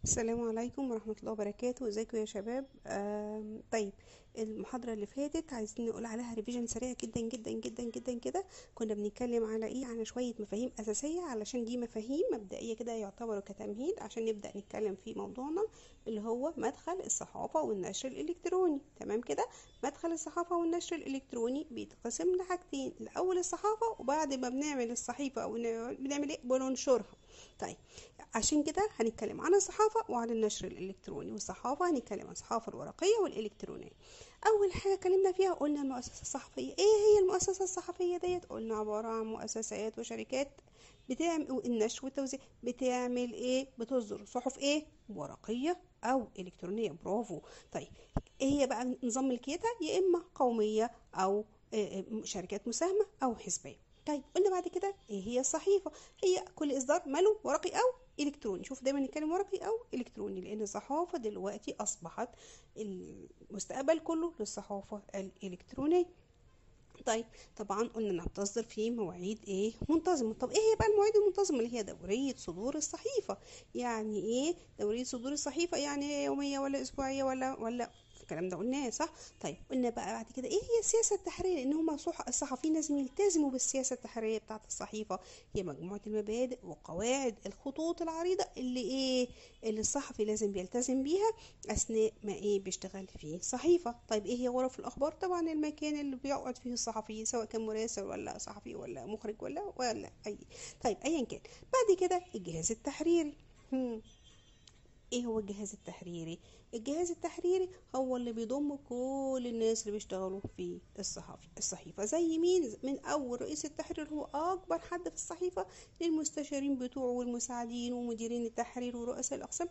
السلام عليكم ورحمة الله وبركاته ازيكم يا شباب آم، طيب المحاضرة اللي فاتت عايزين نقول عليها ريفيجن سريع جدا جدا جدا جدا كده كنا بنتكلم على ايه على شوية مفاهيم أساسية علشان دي مفاهيم مبدئية كده يعتبروا كتمهيد عشان نبدأ نتكلم في موضوعنا اللي هو مدخل الصحافة والنشر الإلكتروني تمام كده مدخل الصحافة والنشر الإلكتروني بيتقسم لحاجتين الأول الصحافة وبعد ما بنعمل الصحيفة أو ن- بنعمل ايه بننشرها طيب عشان كده هنتكلم عن الصحافة وعن النشر الإلكتروني والصحافة هنتكلم عن الصحافة الورقية والإلكترونية أول حاجة اتكلمنا فيها قلنا المؤسسة الصحفية إيه هي المؤسسة الصحفية ديت قلنا عبارة عن مؤسسات وشركات بتعمل النشر والتوزيع بتعمل إيه بتصدر صحف إيه ورقية أو إلكترونية برافو طيب إيه هي بقى نظام ملكيتها يا إما قومية أو آه، آه، شركات مساهمة أو حزبية طيب قلنا بعد كده ايه هي الصحيفة هي كل اصدار ماله ورقي او الكتروني شوف دايما نتكلم ورقي او الكتروني لان الصحافة دلوقتي اصبحت المستقبل كله للصحافة الالكترونية طيب طبعا قلنا انها بتصدر في مواعيد ايه منتظمه طب ايه هي بقى المواعيد المنتظمه اللي هي دوريه صدور الصحيفه يعني ايه دوريه صدور الصحيفه يعني إيه يوميه ولا اسبوعيه ولا ولا الكلام ده قلناه صح طيب قلنا بقى بعد كده ايه هي السياسه التحريريه لان هم صح الصحفيين لازم يلتزموا بالسياسه التحريريه بتاعه الصحيفه هي مجموعه المبادئ وقواعد الخطوط العريضه اللي ايه اللي الصحفي لازم بيلتزم بيها اثناء ما ايه بيشتغل في صحيفه طيب ايه هي غرف الاخبار طبعا المكان اللي بيقعد فيه الصحفي سواء كان مراسل ولا صحفي ولا مخرج ولا ولا اي طيب ايا كان بعد كده الجهاز التحريري هم. ايه هو الجهاز التحريري الجهاز التحريري هو اللي بيضم كل الناس اللي بيشتغلوا في الصحافة الصحيفة زي مين من اول رئيس التحرير هو اكبر حد في الصحيفة للمستشارين بتوعه والمساعدين ومديرين التحرير ورؤساء الاقسام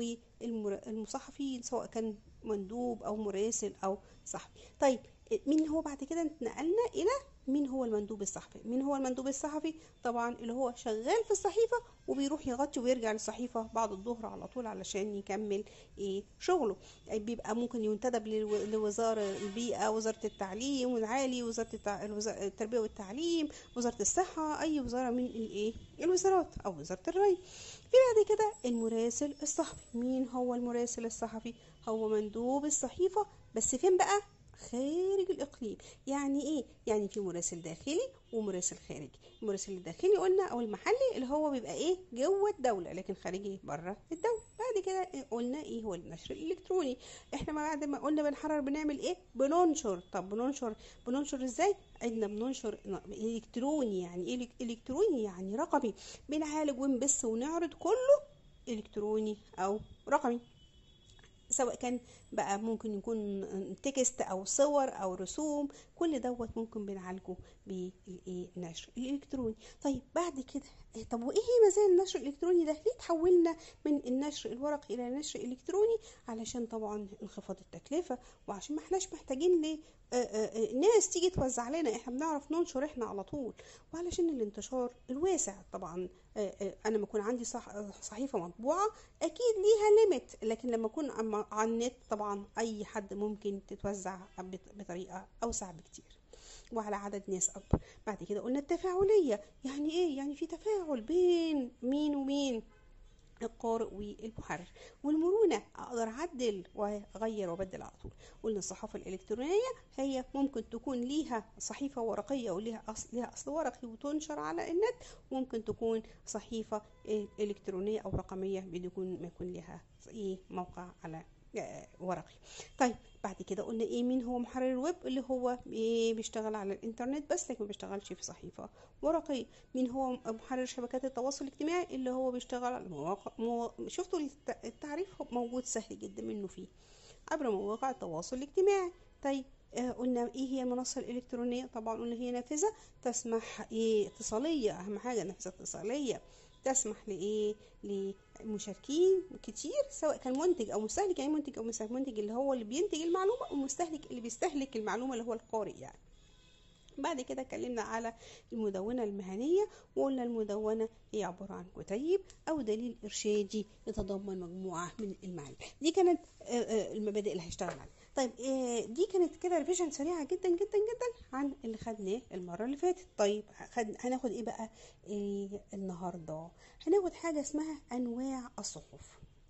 والمصحفيين سواء كان مندوب او مراسل او صحفي طيب مين هو بعد كده اتنقلنا الى مين هو المندوب الصحفي مين هو المندوب الصحفي طبعا اللي هو شغال في الصحيفة وبيروح يغطي ويرجع للصحيفة بعد الظهر على طول علشان يكمل ايه شغله يعني بيبقى ممكن ينتدب للو- لوزارة البيئة وزارة التعليم العالي وزارة التع... الوزا- التربية والتعليم وزارة الصحة اي وزارة من الايه الوزارات او وزارة الري في بعد كده المراسل الصحفي مين هو المراسل الصحفي هو مندوب الصحيفة بس فين بقى خارج الإقليم يعني إيه؟ يعني في مراسل داخلي ومراسل خارجي المراسل الداخلي قلنا أو المحلي اللي هو بيبقى إيه جوه الدولة لكن خارجي بره الدولة بعد كده إيه قلنا إيه هو النشر الإلكتروني إحنا ما بعد ما قلنا بنحرر بنعمل إيه بننشر طب بننشر بننشر إزاي؟ عندنا بننشر إلكتروني يعني إيه إلكتروني يعني رقمي بنعالج ونبث ونعرض كله إلكتروني أو رقمي سواء كان بقى ممكن يكون تكست او صور او رسوم كل دوت ممكن بنعالجه بالنشر الالكتروني طيب بعد كده إيه طب وايه هي مزايا النشر الالكتروني ده ليه تحولنا من النشر الورقي الى النشر الالكتروني علشان طبعا انخفاض التكلفه وعشان ما احناش محتاجين ل آه، آه، آه، ناس تيجي توزع لنا احنا بنعرف ننشر احنا على طول وعلشان الانتشار الواسع طبعا آه، آه، انا لما يكون عندي صح صحيفه مطبوعه اكيد ليها ليميت لكن لما اكون عم- على النت طبعا اي حد ممكن تتوزع بط- بطريقه اوسع بكتير وعلى عدد ناس اكبر بعد كده قلنا التفاعليه يعني ايه يعني في تفاعل بين مين ومين القارئ والمحرر والمرونة أقدر أعدل وأغير وأبدل على طول قلنا الصحافة الإلكترونية هي ممكن تكون ليها صحيفة ورقية وليها أصل ليها أصل ورقي وتنشر على النت وممكن تكون صحيفة إيه، إلكترونية أو رقمية بدون ما يكون لها إيه موقع على آه، ورقي طيب بعد كده قلنا ايه مين هو محرر الويب اللي هو إيه بيشتغل على الانترنت بس لكن ما بيشتغلش في صحيفة ورقية مين هو محرر شبكات التواصل الاجتماعي اللي هو بيشتغل على مواقع مو... شفتوا الت- التعريف موجود سهل جدا منه فيه عبر مواقع التواصل الاجتماعي طيب آه قلنا ايه هي المنصة الإلكترونية طبعا قلنا هي نافذة تسمح ايه اتصالية أهم حاجة نافذة اتصالية تسمح لإيه لمشاركين كتير سواء كان منتج أو مستهلك يعني منتج أو مستهلك منتج اللي هو اللي بينتج المعلومة والمستهلك اللي بيستهلك المعلومة اللي هو القارئ يعني بعد كده اتكلمنا على المدونة المهنية وقلنا المدونة هي عبارة عن كتيب أو دليل إرشادي يتضمن مجموعة من المعلومات دي كانت آه، آه، المبادئ اللي هيشتغل عليها طيب آه، دي كانت كده ريفيجن سريعة جدا جدا جدا عن اللي خدناه المرة اللي فاتت طيب خد هناخد ايه بقى إيه النهاردة هناخد حاجة اسمها أنواع الصحف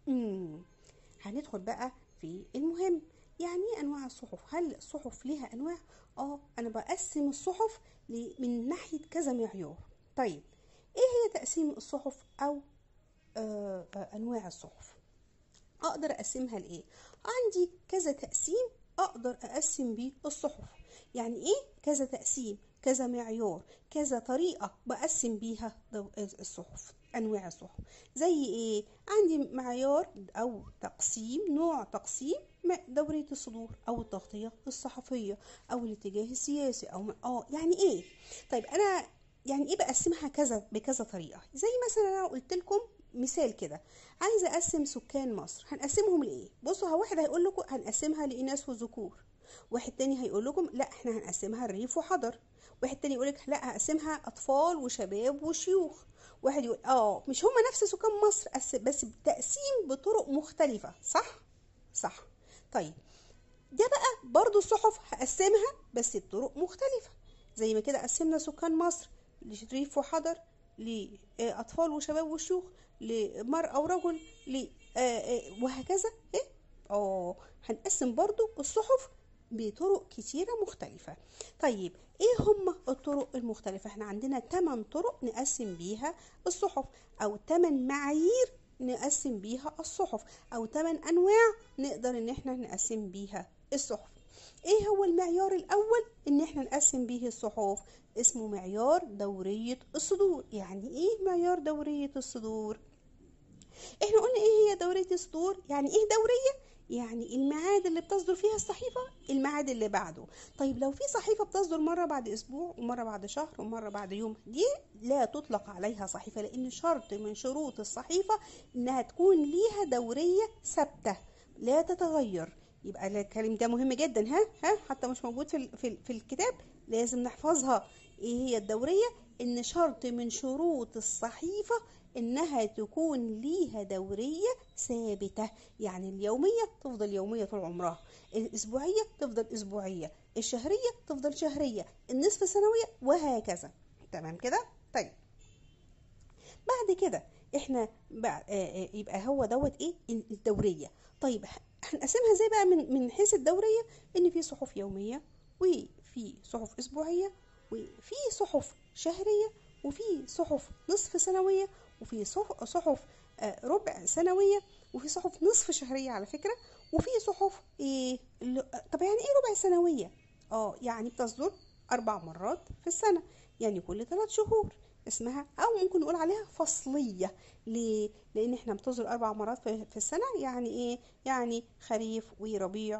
مم. هندخل بقى في المهم يعني ايه انواع الصحف هل الصحف ليها انواع اه انا بقسم الصحف ل- من ناحيه كذا معيار طيب ايه هي تقسيم الصحف او آه آه انواع الصحف اقدر اقسمها لايه عندي كذا تقسيم اقدر اقسم بيه الصحف يعني ايه كذا تقسيم كذا معيار كذا طريقة بقسم بيها دو- الصحف انواع الصحف زي ايه عندي معيار او تقسيم نوع تقسيم م- دورية الصدور او التغطية الصحفية او الاتجاه السياسي او م- اه يعني ايه طيب انا يعني ايه بقسمها كذا بكذا طريقة زي مثلا انا قلت لكم مثال كده عايزه اقسم سكان مصر هنقسمهم لايه بصوا هو واحد هيقول لكم هنقسمها لاناث وذكور واحد تاني هيقول لكم لا احنا هنقسمها الريف وحضر واحد تاني يقول لك لا هقسمها اطفال وشباب وشيوخ واحد يقول اه مش هما نفس سكان مصر أس- بس بتقسيم بطرق مختلفه صح صح طيب ده بقى برضو الصحف هقسمها بس بطرق مختلفة زي ما كده قسمنا سكان مصر لريف وحضر لأطفال وشباب وشيوخ لمرأة ورجل ل آه، آه، وهكذا ايه اه هنقسم برضو الصحف بطرق كتيرة مختلفة طيب ايه هم الطرق المختلفة احنا عندنا 8 طرق نقسم بيها الصحف او 8 معايير نقسم بيها الصحف او 8 انواع نقدر ان احنا نقسم بيها الصحف ايه هو المعيار الاول ان احنا نقسم بيه الصحف اسمه معيار دورية الصدور يعني ايه معيار دورية الصدور احنا قلنا ايه هي دورية الصدور يعني ايه دورية يعني الميعاد اللي بتصدر فيها الصحيفة الميعاد اللي بعده طيب لو في صحيفة بتصدر مرة بعد أسبوع ومرة بعد شهر ومرة بعد يوم دي لا تطلق عليها صحيفة لأن شرط من شروط الصحيفة إنها تكون ليها دورية ثابتة لا تتغير يبقى الكلام ده مهم جدا ها ها حتى مش موجود في ال- في, ال- في الكتاب لازم نحفظها ايه هي الدورية ان شرط من شروط الصحيفة انها تكون ليها دورية ثابتة يعني اليومية تفضل يومية طول عمرها الاسبوعية تفضل اسبوعية الشهرية تفضل شهرية النصف سنوية وهكذا تمام كده طيب بعد كده احنا بعد آه، آه، يبقى هو دوت ايه الدوريه طيب ه- هنقسمها ازاي بقى من من حيث الدوريه ان في صحف يوميه وفي صحف اسبوعيه وفي صحف شهريه وفي صحف نصف سنويه وفي صح- صحف آه، ربع سنويه وفي صحف نصف شهريه على فكره وفي صحف ايه ال- طب يعني ايه ربع سنويه اه يعني بتصدر اربع مرات في السنه يعني كل ثلاث شهور اسمها او ممكن نقول عليها فصليه ليه لان احنا بتصدر اربع مرات في في السنه يعني ايه يعني خريف وربيع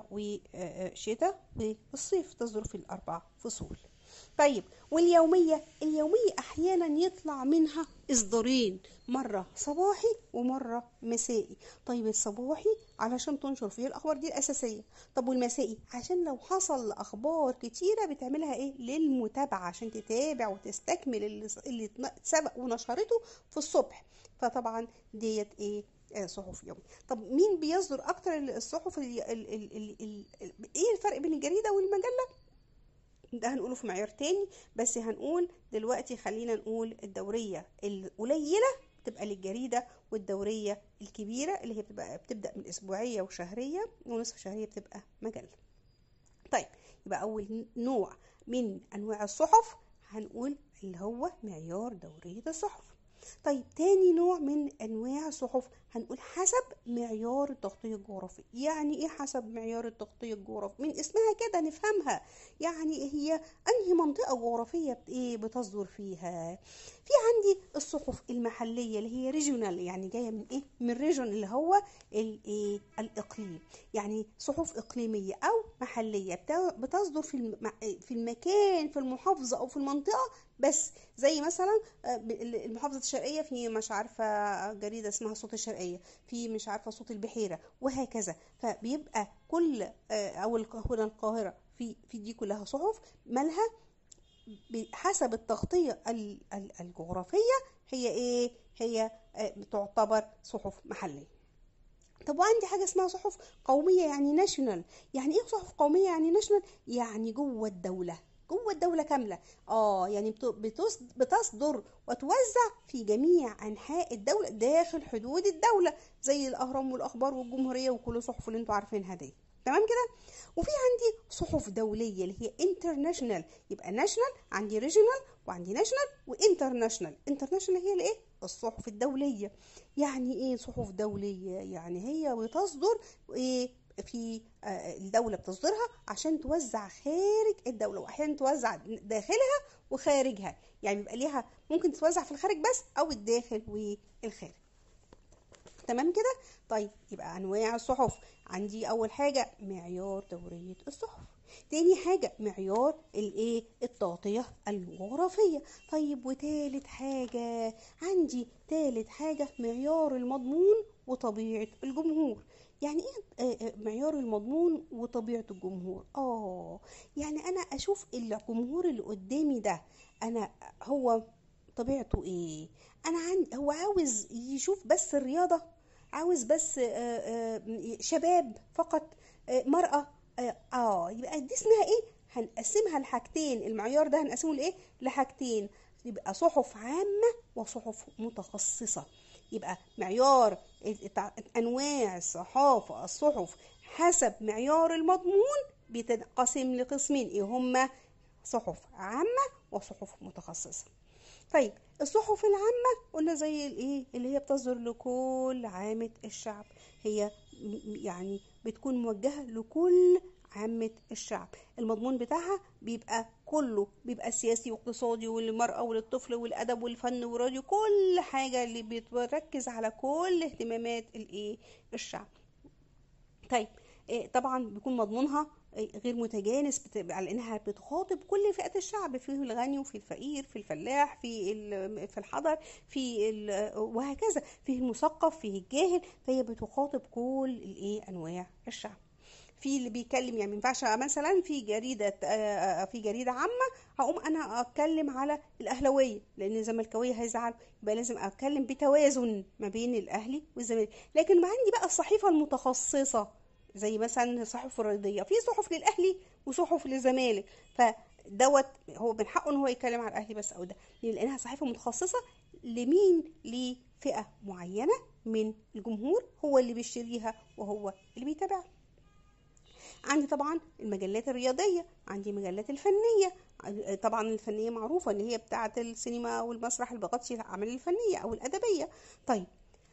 وشتاء والصيف تصدر في الاربع فصول طيب واليوميه اليوميه احيانا يطلع منها اصدارين مره صباحي ومره مسائي طيب الصباحي علشان تنشر فيه الاخبار دي الاساسيه طب والمسائي عشان لو حصل اخبار كتيره بتعملها ايه للمتابعه عشان تتابع وتستكمل اللي اللي سبق ونشرته في الصبح فطبعا ديت ايه آه، صحف يومي طب مين بيصدر اكتر الصحف ال ال ال ال ال ايه الفرق بين الجريده والمجله ده هنقوله في معيار تاني بس هنقول دلوقتي خلينا نقول الدورية القليلة بتبقى للجريدة والدورية الكبيرة اللي هي بتبقى بتبدأ من أسبوعية وشهرية ونصف شهرية بتبقى مجلة طيب يبقى أول نوع من أنواع الصحف هنقول اللي هو معيار دورية الصحف طيب تاني نوع من انواع الصحف هنقول حسب معيار التغطية الجغرافية يعني ايه حسب معيار التغطية الجغرافية من اسمها كده نفهمها يعني هي انهي منطقة جغرافية بت- ايه بتصدر فيها في عندي الصحف المحلية اللي هي ريجونال يعني جاية من ايه من ريجون اللي هو الايه الاقليم يعني صحف اقليمية او محلية بتا- بتصدر في الم- في المكان في المحافظة او في المنطقة بس زي مثلا آه، ب- المحافظة الشرقية في مش عارفة جريدة اسمها صوت الشرقية في مش عارفة صوت البحيرة وهكذا فبيبقى كل آه، أو الق- هنا القاهرة في في دي كلها صحف مالها بحسب التغطية ال- ال- الجغرافية هي ايه هي آه، تعتبر صحف محلية طب وعندي حاجة اسمها صحف قومية يعني ناشونال يعني ايه صحف قومية يعني ناشونال يعني جوه الدولة جوه الدولة كاملة اه يعني بت- بتص- بتصدر وتوزع في جميع أنحاء الدولة داخل حدود الدولة زي الأهرام والأخبار والجمهورية وكل صحف اللي انتوا عارفينها دي تمام كده وفي عندي صحف دولية اللي هي انترناشونال يبقى ناشونال عندي ريجونال وعندي ناشونال وانترناشونال انترناشونال هي الايه الصحف الدولية يعني ايه صحف دولية يعني هي بتصدر ايه في آه، الدولة بتصدرها عشان توزع خارج الدولة وأحيانا توزع داخلها وخارجها يعني بيبقى ليها ممكن تتوزع في الخارج بس أو الداخل والخارج تمام كده طيب يبقى أنواع الصحف عندي أول حاجة معيار دورية الصحف تاني حاجة معيار الايه التغطية الجغرافية طيب وتالت حاجة عندي تالت حاجة معيار المضمون وطبيعة الجمهور يعني ايه آه، آه، معيار المضمون وطبيعة الجمهور اه يعني انا اشوف الجمهور اللي قدامي ده انا هو طبيعته ايه انا عندي هو عاوز يشوف بس الرياضة عاوز بس آه، آه، شباب فقط آه، مرأة اه آه، يبقى دي اسمها ايه هنقسمها لحاجتين المعيار ده هنقسمه لايه لحاجتين يبقى صحف عامة وصحف متخصصة يبقى معيار التع- انواع الصحافة الصحف حسب معيار المضمون بتنقسم لقسمين ايه هما صحف عامة وصحف متخصصة طيب الصحف العامة قلنا زي الايه اللي هي بتصدر لكل عامة الشعب هي م- يعني بتكون موجهة لكل عامة الشعب المضمون بتاعها بيبقى كله بيبقى سياسي واقتصادي وللمرأة وللطفل والأدب والفن والراديو كل حاجة اللي بتركز على كل اهتمامات الايه الشعب طيب إيه، طبعا بيكون مضمونها إيه، غير متجانس بتبقى على انها بتخاطب كل فئات الشعب فيه الغني وفي الفقير في الفلاح في ال- في الحضر في ال- وهكذا فيه المثقف فيه الجاهل فهي بتخاطب كل الايه انواع الشعب في اللي بيتكلم يعني ما ينفعش مثلا في جريده آه، في جريده عامه هقوم انا اتكلم على الاهلاويه لان الزملكاويه هيزعلوا يبقى لازم اتكلم بتوازن ما بين الاهلي والزمالك لكن ما عندي بقى الصحيفه المتخصصه زي مثلا الصحف الرياضيه في صحف للاهلي وصحف للزمالك فدوت هو من حقه ان هو يتكلم على الاهلي بس او ده لانها صحيفه متخصصه لمين لفئه معينه من الجمهور هو اللي بيشتريها وهو اللي بيتابعها عندي طبعا المجلات الرياضية عندي مجلات الفنية طبعا الفنية معروفة ان هي بتاعة السينما والمسرح اللي بغطي الأعمال الفنية أو الأدبية طيب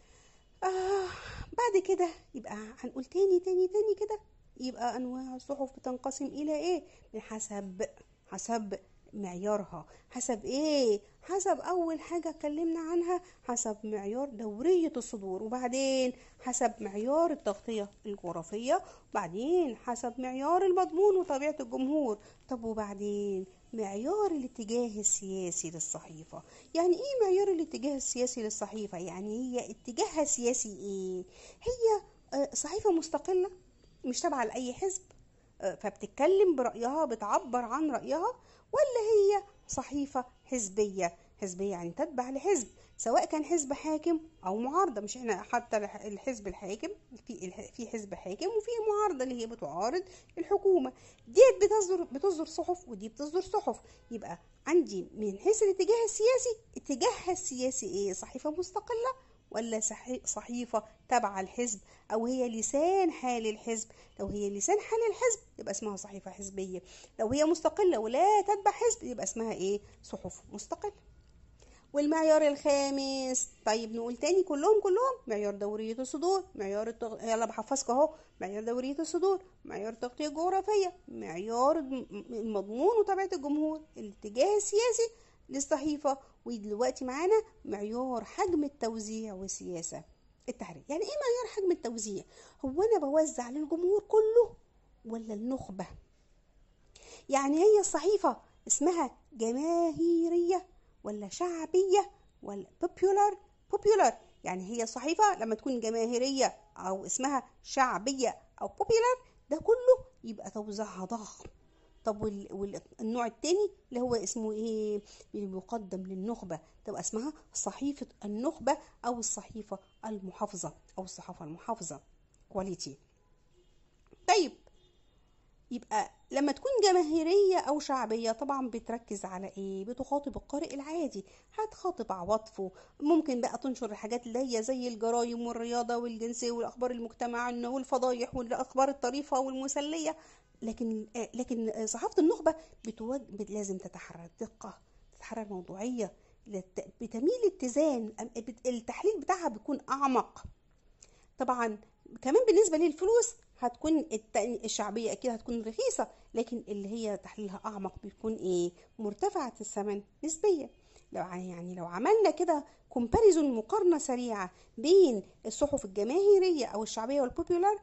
آه بعد كده يبقى هنقول تاني تاني تاني كده يبقى أنواع الصحف بتنقسم إلى إيه حسب حسب معيارها حسب ايه حسب اول حاجة اتكلمنا عنها حسب معيار دورية الصدور وبعدين حسب معيار التغطية الجغرافية وبعدين حسب معيار المضمون وطبيعة الجمهور طب وبعدين معيار الاتجاه السياسي للصحيفة يعني ايه معيار الاتجاه السياسي للصحيفة يعني هي اتجاهها السياسي ايه هي آه، صحيفة مستقلة مش تابعة لأي حزب آه، فبتتكلم برأيها بتعبر عن رأيها ولا هي صحيفة حزبية حزبية يعني تتبع لحزب سواء كان حزب حاكم أو معارضة مش احنا حتى الح- الحزب الحاكم في الح- في حزب حاكم وفي معارضة اللي هي بتعارض الحكومة ديت بتصدر بتصدر صحف ودي بتصدر صحف يبقى عندي من حيث الاتجاه السياسي اتجاهها السياسي ايه صحيفة مستقلة ولا صحي- صحيفة تبع الحزب أو هي لسان حال الحزب لو هي لسان حال الحزب يبقى اسمها صحيفة حزبية لو هي مستقلة ولا تتبع حزب يبقى اسمها ايه صحف مستقلة والمعيار الخامس طيب نقول تاني كلهم كلهم معيار دورية الصدور معيار التغ... يلا بحفظك اهو معيار دورية الصدور معيار التغطية الجغرافية معيار الم- المضمون وطبيعة الجمهور الاتجاه السياسي للصحيفة ودلوقتي معانا معيار حجم التوزيع والسياسة التحرير يعني ايه معيار حجم التوزيع هو انا بوزع للجمهور كله ولا النخبة يعني هي الصحيفة اسمها جماهيرية ولا شعبية ولا popular popular يعني هي صحيفة لما تكون جماهيرية أو اسمها شعبية أو popular ده كله يبقى توزيعها ضخم طب والنوع التاني اللي هو اسمه ايه اللي بيقدم للنخبة تبقى اسمها صحيفة النخبة أو الصحيفة المحافظة أو الصحافة المحافظة كواليتي طيب يبقى لما تكون جماهيرية أو شعبية طبعا بتركز على إيه؟ بتخاطب القارئ العادي هتخاطب عواطفه ممكن بقى تنشر الحاجات اللي هي زي الجرايم والرياضة والجنسية والأخبار المجتمع والفضايح والأخبار الطريفة والمسلية لكن لكن صحافة النخبة بتوج... لازم تتحرى الدقة تتحرى الموضوعية بتميل اتزان التحليل بتاعها بيكون أعمق طبعا كمان بالنسبة للفلوس هتكون الشعبية أكيد هتكون رخيصة لكن اللي هي تحليلها أعمق بيكون إيه مرتفعة الثمن نسبيا لو يعني لو عملنا كده كومباريزون مقارنة سريعة بين الصحف الجماهيرية أو الشعبية والبوبيولار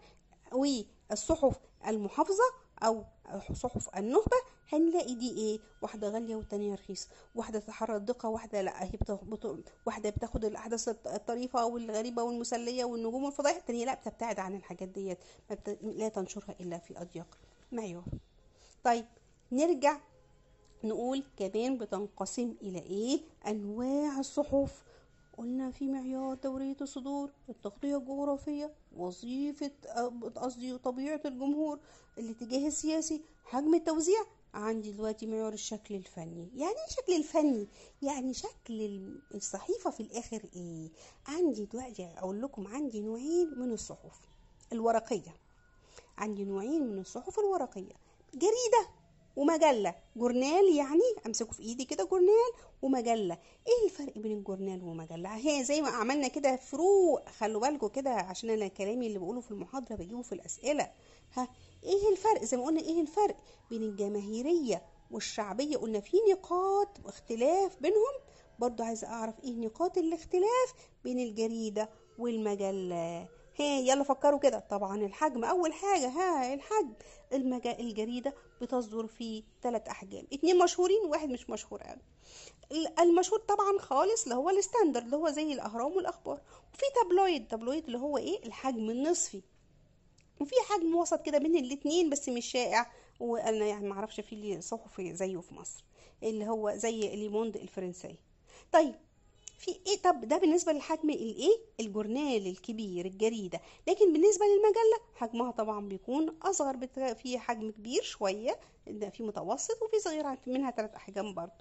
والصحف المحافظة أو صحف النخبة هنلاقي دي ايه واحدة غالية والتانية رخيصة واحدة تتحرى الدقة واحدة لا هي بتاخد واحدة بتاخد الأحداث الطريفة والغريبة والمسلية والنجوم والفضائح التانية لا بتبتعد عن الحاجات ديت بت... لا تنشرها إلا في أضيق معيار طيب نرجع نقول كمان بتنقسم إلى إيه أنواع الصحف قلنا في معيار دورية الصدور التغطية الجغرافية وظيفة قصدي طبيعة الجمهور الاتجاه السياسي حجم التوزيع عندي دلوقتي معيار الشكل الفني يعني ايه الشكل الفني يعني شكل الصحيفة في الاخر ايه عندي دلوقتي اقول لكم عندي نوعين من الصحف الورقية عندي نوعين من الصحف الورقية جريدة ومجلة جورنال يعني امسكه في ايدي كده جورنال ومجلة ايه الفرق بين الجورنال ومجلة هي زي ما عملنا كده فروق خلوا بالكم كده عشان انا كلامي اللي بقوله في المحاضرة بجيبه في الاسئلة ها ايه الفرق زي ما قلنا ايه الفرق بين الجماهيرية والشعبية قلنا في نقاط اختلاف بينهم برضو عايزة اعرف ايه نقاط الاختلاف بين الجريدة والمجلة ها يلا فكروا كده طبعا الحجم اول حاجة ها الحجم المجا... الجريدة بتصدر في ثلاث احجام اتنين مشهورين وواحد مش مشهور قوي المشهور طبعا خالص اللي هو الستاندرد اللي هو زي الاهرام والاخبار وفي تابلويد تابلويد اللي هو ايه الحجم النصفي وفي حجم وسط كده بين الاتنين بس مش شائع وانا يعني معرفش في صحف زيه في مصر اللي هو زي ليموند الفرنسية طيب في ايه طب ده بالنسبه للحجم الايه الجورنال الكبير الجريده لكن بالنسبه للمجله حجمها طبعا بيكون اصغر في حجم كبير شويه ده في متوسط وفي صغير منها ثلاث احجام برضه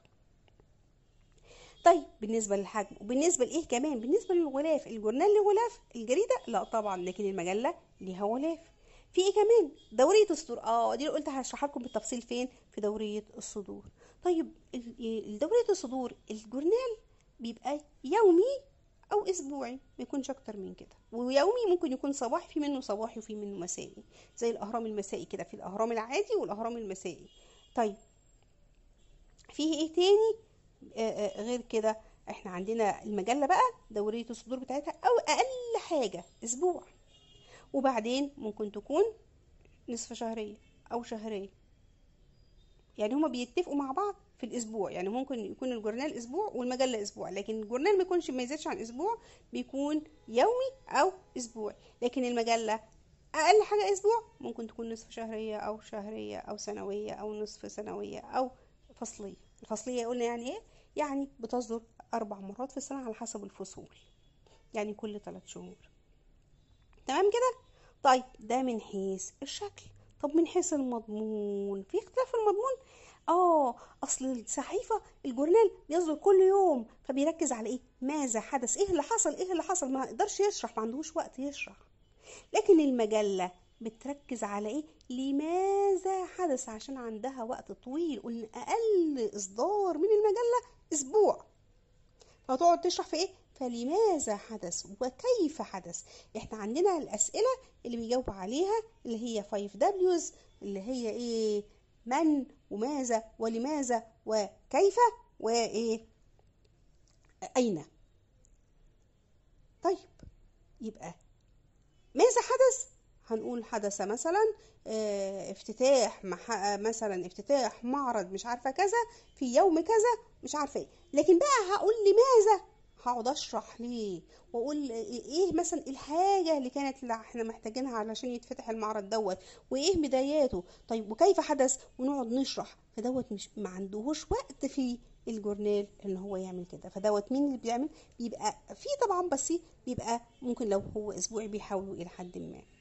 طيب بالنسبه للحجم وبالنسبه لايه كمان بالنسبه للغلاف الجورنال له غلاف الجريده لا طبعا لكن المجله ليها غلاف في ايه كمان دوريه الصدور اه دي قلت هشرحها لكم بالتفصيل فين في دوريه الصدور طيب دوريه الصدور الجورنال بيبقى يومي او اسبوعي ما يكونش اكتر من كده ويومي ممكن يكون صباحي في منه صباحي وفي منه مسائي زي الاهرام المسائي كده في الاهرام العادي والاهرام المسائي طيب فيه ايه تاني آآ آآ غير كده احنا عندنا المجله بقى دوريه الصدور بتاعتها او اقل حاجه اسبوع وبعدين ممكن تكون نصف شهريه او شهريه يعني هما بيتفقوا مع بعض في الاسبوع يعني ممكن يكون الجورنال اسبوع والمجله اسبوع لكن الجورنال ما يكونش ما يزيدش عن اسبوع بيكون يومي او اسبوعي لكن المجله اقل حاجه اسبوع ممكن تكون نصف شهريه او شهريه او سنويه او نصف سنويه او فصليه الفصليه قلنا يعني ايه يعني بتصدر اربع مرات في السنه على حسب الفصول يعني كل ثلاث شهور تمام كده طيب ده من حيث الشكل طب من حيث المضمون في اختلاف المضمون اه اصل الصحيفه الجورنال بيصدر كل يوم فبيركز على ايه ماذا حدث ايه اللي حصل ايه اللي حصل ما يقدرش يشرح ما عندهوش وقت يشرح لكن المجله بتركز على ايه لماذا حدث عشان عندها وقت طويل قلنا اقل اصدار من المجله اسبوع فتقعد تشرح في ايه فلماذا حدث وكيف حدث احنا عندنا الاسئله اللي بيجاوب عليها اللي هي 5 دبليوز اللي هي ايه من وماذا ولماذا وكيف وايه اين طيب يبقى ماذا حدث هنقول حدث مثلا اه افتتاح مثلا افتتاح معرض مش عارفه كذا في يوم كذا مش عارفه ايه لكن بقى هقول لماذا هقعد اشرح ليه واقول ايه مثلا الحاجه اللي كانت اللي احنا محتاجينها علشان يتفتح المعرض دوت وايه بداياته طيب وكيف حدث ونقعد نشرح فدوت مش ما عندهوش وقت في الجورنال ان هو يعمل كده فدوت مين اللي بيعمل بيبقى في طبعا بس بيبقى ممكن لو هو اسبوعي بيحاولوا الى حد ما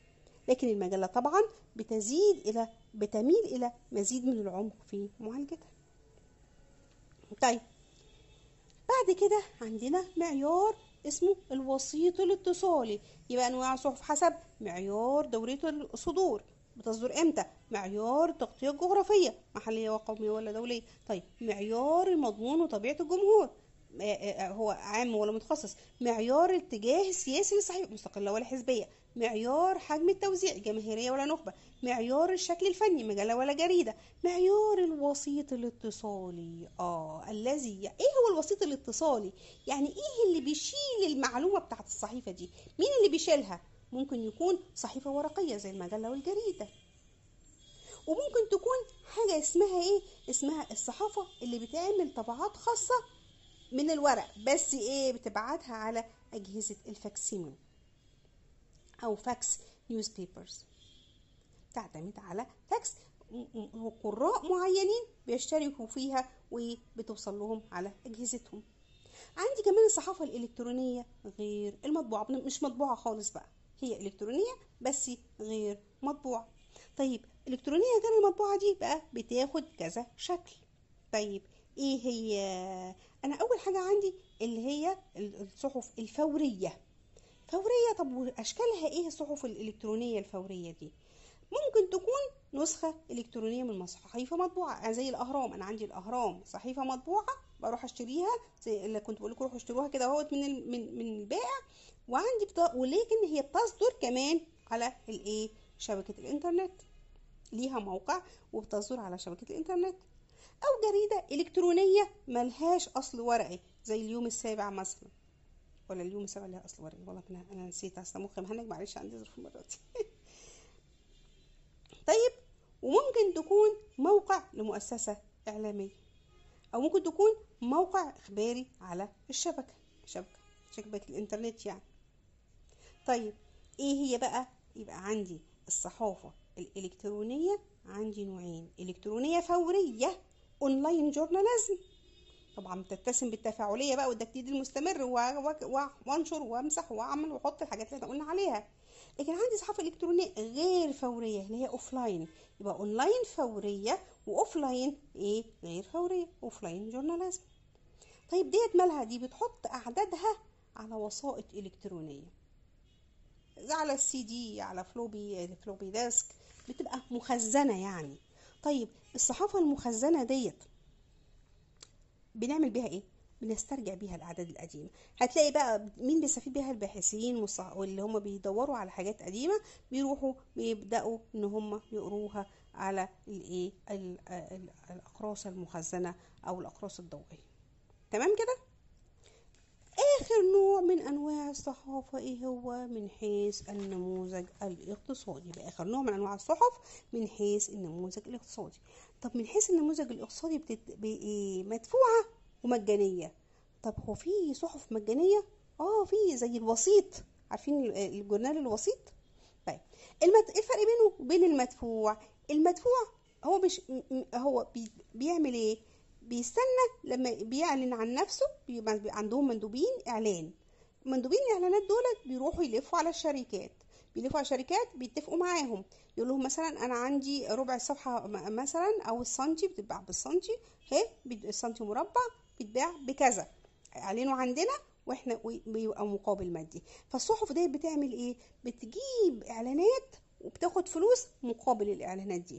لكن المجلة طبعا بتزيد إلى بتميل إلى مزيد من العمق في معالجتها طيب بعد كده عندنا معيار اسمه الوسيط الاتصالي يبقى انواع الصحف حسب معيار دورية الصدور بتصدر امتى معيار التغطية الجغرافية محلية وقومية ولا دولية طيب معيار المضمون وطبيعة الجمهور هو عام ولا متخصص معيار الاتجاه السياسي للصحيفة مستقلة ولا حزبية معيار حجم التوزيع جماهيرية ولا نخبة معيار الشكل الفني مجلة ولا جريدة معيار الوسيط الاتصالي اه الذي ايه هو الوسيط الاتصالي يعني ايه اللي بيشيل المعلومة بتاعت الصحيفة دي مين اللي بيشيلها ممكن يكون صحيفة ورقية زي المجلة والجريدة وممكن تكون حاجة اسمها ايه اسمها الصحافة اللي بتعمل طبعات خاصة من الورق بس ايه بتبعتها على اجهزة الفاكسيميل او فاكس نيوز بيبرز تعتمد على فاكس قراء معينين بيشتركوا فيها وبتوصل لهم على اجهزتهم عندي كمان الصحافة الإلكترونية غير المطبوعة مش مطبوعة خالص بقى هي إلكترونية بس غير مطبوعة طيب الإلكترونية غير المطبوعة دي بقى بتاخد كذا شكل طيب ايه هي انا اول حاجة عندي اللي هي الصحف الفورية فورية طب واشكالها ايه الصحف الالكترونية الفورية دي ممكن تكون نسخة إلكترونية من صحيفة مطبوعة زي الأهرام أنا عندي الأهرام صحيفة مطبوعة بروح أشتريها زي اللي كنت بقول لكم روحوا اشتروها كده اهوت من من من البائع وعندي بتا... ولكن هي بتصدر كمان على الإيه شبكة الإنترنت ليها موقع وبتصدر على شبكة الإنترنت أو جريدة إلكترونية ملهاش أصل ورقي زي اليوم السابع مثلا ولا اليوم السابع لها أصل ورقي والله أنا أنا نسيت أصل مخي مهنج معلش عندي ظروف المرة دي طيب وممكن تكون موقع لمؤسسة إعلامية أو ممكن تكون موقع إخباري على الشبكة شبكة شبكة الإنترنت يعني طيب إيه هي بقى يبقى عندي الصحافة الإلكترونية عندي نوعين إلكترونية فورية أونلاين جورناليزم طبعا بتتسم بالتفاعلية بقى والتجديد المستمر وانشر وامسح واعمل واحط الحاجات اللي احنا قلنا عليها لكن عندي صحافة إلكترونية غير فورية اللي هي أوفلاين يبقى أونلاين فورية وأوفلاين إيه غير فورية أوفلاين جورناليزم طيب ديت مالها دي بتحط أعدادها على وسائط إلكترونية على السي دي على فلوبي فلوبي ديسك بتبقى مخزنة يعني طيب الصحافة المخزنة ديت بنعمل بيها ايه بنسترجع بيها الاعداد القديمه هتلاقي بقى مين بيستفيد بيها الباحثين واللي هم بيدوروا على حاجات قديمه بيروحوا بيبداوا ان هم يقروها على الايه الاقراص المخزنه او الاقراص الضوئيه تمام كده اخر نوع من انواع الصحافه ايه هو من حيث النموذج الاقتصادي يبقى اخر نوع من انواع الصحف من حيث النموذج الاقتصادي طب من حيث النموذج الاقتصادي بتت... مدفوعه ومجانيه طب هو في صحف مجانيه اه في زي الوسيط عارفين الجورنال الوسيط طيب المد... الفرق بينه وبين المدفوع المدفوع هو مش هو بي... بيعمل ايه بيستنى لما بيعلن عن نفسه بيبقى عندهم مندوبين اعلان مندوبين الاعلانات دولت بيروحوا يلفوا على الشركات بيلفوا على الشركات بيتفقوا معاهم يقول لهم مثلا انا عندي ربع الصفحه مثلا او السنتي بتتباع بالسنتي اهي السنتي مربع بيتباع بكذا اعلنوا عندنا واحنا بيبقى مقابل مادي فالصحف ديت بتعمل ايه بتجيب اعلانات وبتاخد فلوس مقابل الاعلانات دي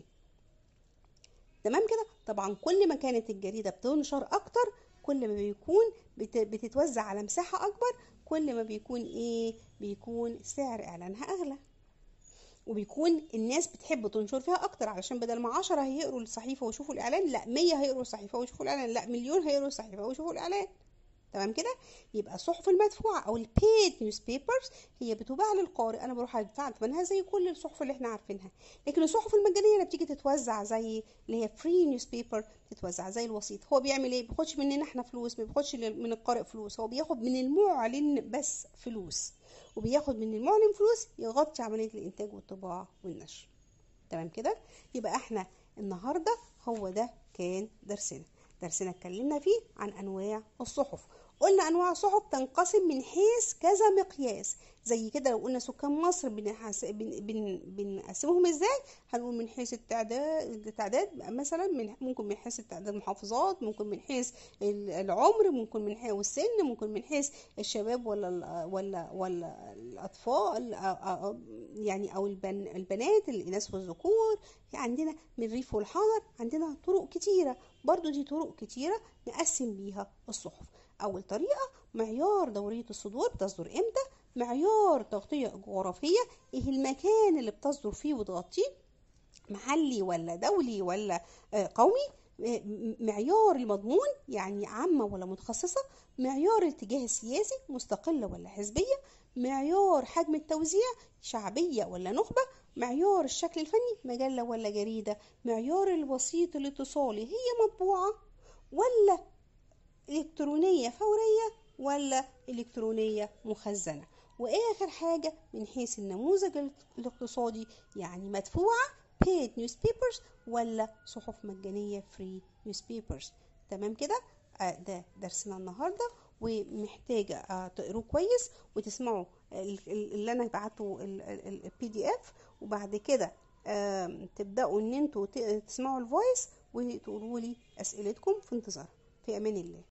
تمام كده طبعا كل ما كانت الجريده بتنشر اكتر كل ما بيكون بتتوزع على مساحه اكبر كل ما بيكون ايه بيكون سعر اعلانها اغلى وبيكون الناس بتحب تنشر فيها اكتر علشان بدل ما عشرة هيقروا الصحيفه ويشوفوا الاعلان لا مية هيقروا الصحيفه ويشوفوا الاعلان لا مليون هيقروا الصحيفه ويشوفوا الاعلان تمام كده يبقى الصحف المدفوعه او البيد نيوز بيبرز هي بتباع للقارئ انا بروح ادفع ثمنها زي كل الصحف اللي احنا عارفينها لكن الصحف المجانيه اللي بتيجي تتوزع زي اللي هي فري نيوز بيبر بتتوزع زي الوسيط هو بيعمل ايه بياخدش مننا احنا فلوس ما بياخدش من القارئ فلوس هو بياخد من المعلن بس فلوس وبياخد من المعلن فلوس يغطي عمليه الانتاج والطباعه والنشر تمام كده يبقى احنا النهارده هو ده كان درسنا درسنا اتكلمنا فيه عن انواع الصحف قلنا انواع الصحف تنقسم من حيث كذا مقياس زي كده لو قلنا سكان مصر بنحس... بن... بن... بنقسمهم ازاي هنقول من حيث التعداد التعداد مثلا من ممكن من حيث التعداد المحافظات ممكن من حيث العمر ممكن من حيث السن ممكن من حيث الشباب ولا ال... ولا ولا الاطفال أو... يعني او البن... البنات الاناث والذكور عندنا من الريف والحضر عندنا طرق كتيره برضو دي طرق كتيره نقسم بيها الصحف اول طريقه معيار دوريه الصدور بتصدر امتى معيار تغطية جغرافية ايه المكان اللي بتصدر فيه وتغطيه محلي ولا دولي ولا قومي معيار المضمون يعني عامة ولا متخصصة معيار الاتجاه السياسي مستقلة ولا حزبية معيار حجم التوزيع شعبية ولا نخبة معيار الشكل الفني مجلة ولا جريدة معيار الوسيط الاتصالي هي مطبوعة ولا إلكترونية فورية ولا إلكترونية مخزنة واخر حاجة من حيث النموذج الاقتصادي يعني مدفوعة paid newspapers ولا صحف مجانية free newspapers تمام كده آه ده درسنا النهاردة ومحتاجة آه تقروه كويس وتسمعوا اللي انا بعته البي دي اف وبعد كده آه تبدأوا ان انتوا تسمعوا الفويس وتقولوا لي اسئلتكم في انتظار في امان الله